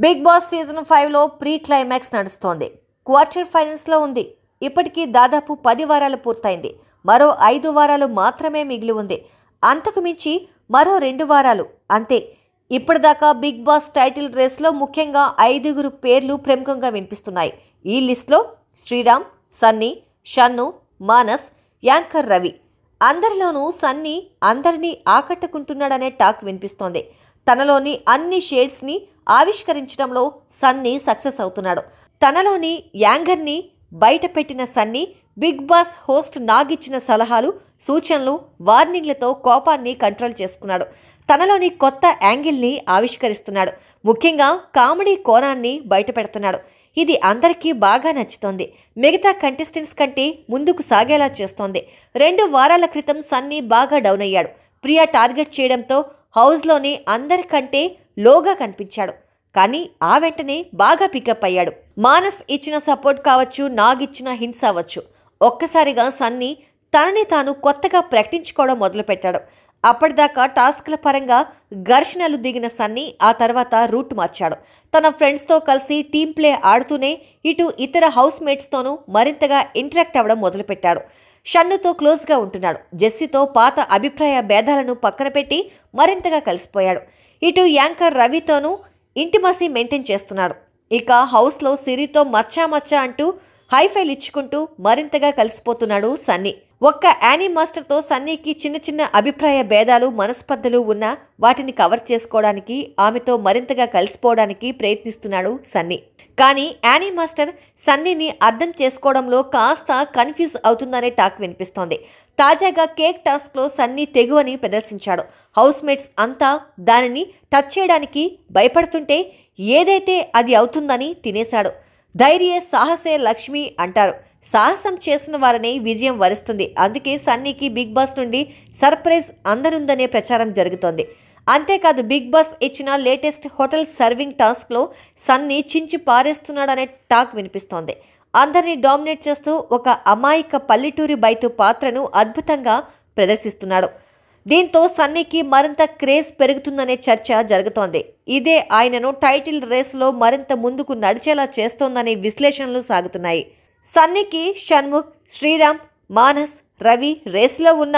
Big Boss season ఫైవ్లో pre climax నడుస్తోంది quarter ఫైనల్స్లో ఉంది ఇప్పటికీ దాదాపు పది వారాలు పూర్తయింది మరో ఐదు వారాలు మాత్రమే మిగిలి ఉంది అంతకు మించి మరో రెండు వారాలు అంతే ఇప్పటిదాకా బిగ్ బాస్ టైటిల్ రేస్లో ముఖ్యంగా ఐదుగురు పేర్లు ప్రముఖంగా వినిపిస్తున్నాయి ఈ లిస్ట్లో శ్రీరామ్ సన్నీ షన్ను మానస్ యాంకర్ రవి అందరిలోనూ సన్నీ అందరినీ ఆకట్టుకుంటున్నాడనే టాక్ వినిపిస్తోంది తనలోని అన్ని షేడ్స్ని ఆవిష్కరించడంలో సన్నీ సక్సెస్ అవుతున్నాడు తనలోని యాంగర్ని బయటపెట్టిన సన్నీ బిగ్ బాస్ హోస్ట్ నాగిచ్చిన సలహాలు సూచనలు వార్నింగ్లతో కోపాన్ని కంట్రోల్ చేసుకున్నాడు తనలోని కొత్త యాంగిల్ని ఆవిష్కరిస్తున్నాడు ముఖ్యంగా కామెడీ కోణాన్ని బయటపెడుతున్నాడు ఇది అందరికీ బాగా నచ్చుతోంది మిగతా కంటెస్టెంట్స్ కంటే ముందుకు సాగేలా చేస్తోంది రెండు వారాల క్రితం సన్నీ బాగా డౌన్ అయ్యాడు ప్రియా టార్గెట్ చేయడంతో హౌస్లోని అందరికంటే లోగా కనిపించాడు కానీ ఆ వెంటనే బాగా పికప్ అయ్యాడు మానస్ ఇచ్చిన సపోర్ట్ కావచ్చు నాగిచ్చిన హింట్స్ అవ్వచ్చు ఒక్కసారిగా సన్నీ తనని తాను కొత్తగా ప్రకటించుకోవడం మొదలుపెట్టాడు అప్పటిదాకా టాస్క్ల పరంగా ఘర్షణలు దిగిన సన్నీ ఆ తర్వాత రూట్ మార్చాడు తన ఫ్రెండ్స్తో కలిసి టీం ప్లే ఆడుతూనే ఇటు ఇతర హౌస్ మేట్స్తోనూ మరింతగా ఇంటరాక్ట్ అవ్వడం మొదలుపెట్టాడు షన్నుతో క్లోజ్గా ఉంటున్నాడు జెస్సీతో పాత అభిప్రాయ భేదాలను పక్కన పెట్టి మరింతగా కలిసిపోయాడు ఇటు యాంకర్ రవితోనూ ఇంటిమసీ మెయింటైన్ చేస్తున్నాడు ఇక హౌస్లో సిరితో మచ్చా మచ్చా అంటూ హైఫైల్ ఇచ్చుకుంటూ మరింతగా కలిసిపోతున్నాడు సన్నీ ఒక్క యానీ మాస్టర్తో సన్నీకి చిన్న చిన్న అభిప్రాయ భేదాలు మనస్పర్ధలు ఉన్నా వాటిని కవర్ చేసుకోవడానికి ఆమెతో మరింతగా కలిసిపోవడానికి ప్రయత్నిస్తున్నాడు సన్నీ కానీ యానీ మాస్టర్ సన్నీని అర్థం చేసుకోవడంలో కాస్త కన్ఫ్యూజ్ అవుతుందనే టాక్ వినిపిస్తోంది తాజాగా కేక్ టాస్క్లో సన్నీ తెగువని ప్రదర్శించాడు హౌస్ మేట్స్ అంతా దానిని టచ్ చేయడానికి భయపడుతుంటే ఏదైతే అది అవుతుందని తినేశాడు ధైర్యే సాహసే లక్ష్మి అంటారు సాహసం చేసిన వారనే విజయం వరిస్తుంది అందుకే సన్నీకి బిగ్ బాస్ నుండి సర్ప్రైజ్ అందనుందనే ప్రచారం జరుగుతోంది అంతేకాదు బిగ్ బాస్ ఇచ్చిన లేటెస్ట్ హోటల్ సర్వింగ్ టాస్క్లో సన్నీ చించి పారేస్తున్నాడనే టాక్ వినిపిస్తోంది అందరినీ డామినేట్ చేస్తూ ఒక అమాయక పల్లెటూరి బయట పాత్రను అద్భుతంగా ప్రదర్శిస్తున్నాడు దీంతో సన్నీకి మరింత క్రేజ్ పెరుగుతుందనే చర్చ జరుగుతోంది ఇదే ఆయనను టైటిల్ రేసులో మరింత ముందుకు నడిచేలా చేస్తోందనే విశ్లేషణలు సాగుతున్నాయి సన్నీకి షణ్ముఖ్ శ్రీరామ్ మానస్ రవి రేసులో ఉన్న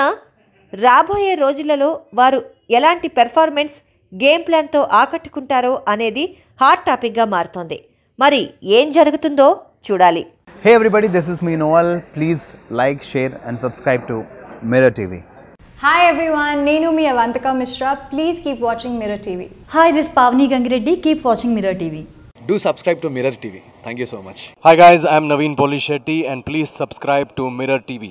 రాబోయే రోజులలో వారు ఎలాంటి పెర్ఫార్మెన్స్ గేమ్ ప్లాన్తో ఆకట్టుకుంటారో అనేది హాట్ టాపిక్గా మారుతోంది మరి ఏం జరుగుతుందో చూడాలి Hey everybody, this is me Noel. Please like, share, and subscribe to Mirror TV. Hi everyone, Nenu mi Avantika Mishra. Please keep watching Mirror TV. Hi, this is Pavni Gangireddy. Keep watching Mirror TV. Do subscribe to Mirror TV. Thank you so much. Hi guys, I'm Naveen Polishetty and please subscribe to Mirror TV.